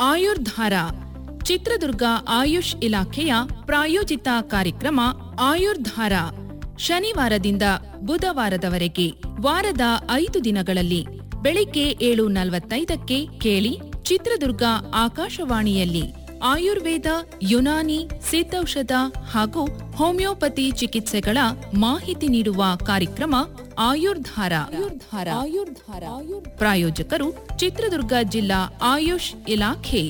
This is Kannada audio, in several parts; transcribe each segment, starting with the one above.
ಆಯುರ್ಧಾರ ಚಿತ್ರದುರ್ಗ ಆಯುಷ್ ಇಲಾಖೆಯ ಪ್ರಾಯೋಜಿತ ಕಾರ್ಯಕ್ರಮ ಆಯುರ್ಧಾರ ಶನಿವಾರದಿಂದ ಬುಧವಾರದವರೆಗೆ ವಾರದ ಐದು ದಿನಗಳಲ್ಲಿ ಬೆಳಿಗ್ಗೆ ಏಳು ನಲವತ್ತೈದಕ್ಕೆ ಕೇಳಿ ಚಿತ್ರದುರ್ಗ ಆಕಾಶವಾಣಿಯಲ್ಲಿ ಆಯುರ್ವೇದ ಯುನಾನಿ ಸಿದ್ಧೌಷಧ ಹಾಗೂ ಹೋಮಿಯೋಪತಿ ಚಿಕಿತ್ಸೆಗಳ ಮಾಹಿತಿ ನೀಡುವ ಕಾರ್ಯಕ್ರಮ ಆಯುರ್ಧಾರ ಆಯುರ್ಧಾರ ಆಯುರ್ಧಾರ ಪ್ರಾಯೋಜಕರು ಚಿತ್ರದುರ್ಗ ಜಿಲ್ಲಾ ಆಯುಷ್ ಇಲಾಖೆ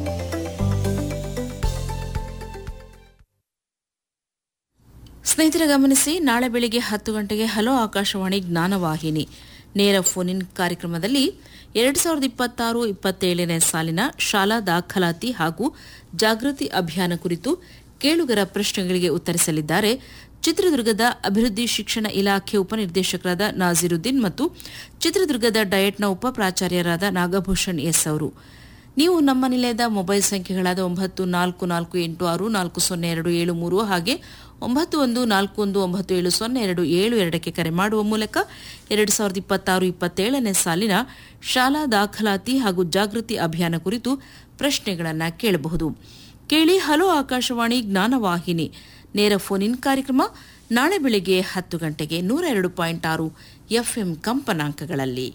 ಸ್ನೇಹಿತರೆ ಗಮನಿಸಿ ನಾಳೆ ಬೆಳಿಗ್ಗೆ ಹತ್ತು ಗಂಟೆಗೆ ಹಲೋ ಆಕಾಶವಾಣಿ ಜ್ಞಾನವಾಹಿನಿ ನೇರ ಫೋನ್ ಇನ್ ಕಾರ್ಯಕ್ರಮದಲ್ಲಿ ಎರಡು ಸಾವಿರದ ಇಪ್ಪತ್ತಾರು ಇಪ್ಪತ್ತೇಳನೇ ಸಾಲಿನ ಶಾಲಾ ದಾಖಲಾತಿ ಹಾಗೂ ಜಾಗೃತಿ ಅಭಿಯಾನ ಕುರಿತು ಕೇಳುಗರ ಪ್ರಶ್ನೆಗಳಿಗೆ ಉತ್ತರಿಸಲಿದ್ದಾರೆ ಚಿತ್ರದುರ್ಗದ ಅಭಿವೃದ್ಧಿ ಶಿಕ್ಷಣ ಇಲಾಖೆ ಉಪನಿರ್ದೇಶಕರಾದ ನಾಜಿರುದ್ದೀನ್ ಮತ್ತು ಚಿತ್ರದುರ್ಗದ ಡಯಟ್ನ ಉಪ ಪ್ರಾಚಾರ್ಯರಾದ ನಾಗಭೂಷಣ್ ಎಸ್ ಅವರು ನೀವು ನಮ್ಮ ನಿಲಯದ ಮೊಬೈಲ್ ಸಂಖ್ಯೆಗಳಾದ ಒಂಬತ್ತು ನಾಲ್ಕು ನಾಲ್ಕು ಎಂಟು ಆರು ನಾಲ್ಕು ಸೊನ್ನೆ ಎರಡು ಏಳು ಮೂರು ಹಾಗೆ ಒಂಬತ್ತು ಒಂದು ನಾಲ್ಕು ಒಂದು ಒಂಬತ್ತು ಏಳು ಸೊನ್ನೆ ಎರಡು ಏಳು ಎರಡಕ್ಕೆ ಕರೆ ಮಾಡುವ ಮೂಲಕ ಎರಡು ಸಾವಿರದ ಇಪ್ಪತ್ತಾರು ಇಪ್ಪತ್ತೇಳನೇ ಸಾಲಿನ ಶಾಲಾ ದಾಖಲಾತಿ ಹಾಗೂ ಜಾಗೃತಿ ಅಭಿಯಾನ ಕುರಿತು ಪ್ರಶ್ನೆಗಳನ್ನು ಕೇಳಬಹುದು ಕೇಳಿ ಹಲೋ ಆಕಾಶವಾಣಿ ಜ್ಞಾನವಾಹಿನಿ ನೇರ ಫೋನ್ ಇನ್ ಕಾರ್ಯಕ್ರಮ ನಾಳೆ ಬೆಳಿಗ್ಗೆ ಹತ್ತು ಗಂಟೆಗೆ ನೂರ ಎರಡು ಪಾಯಿಂಟ್ ಆರು ಎಫ್ಎಂ ಕಂಪನಾಂಕಗಳಲ್ಲಿ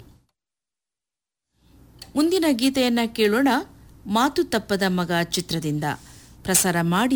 ಮುಂದಿನ ಗೀತೆಯನ್ನ ಕೇಳೋಣ ಮಾತು ತಪ್ಪದ ಮಗ ಚಿತ್ರದಿಂದ ಪ್ರಸಾರ ಮಾಡಿ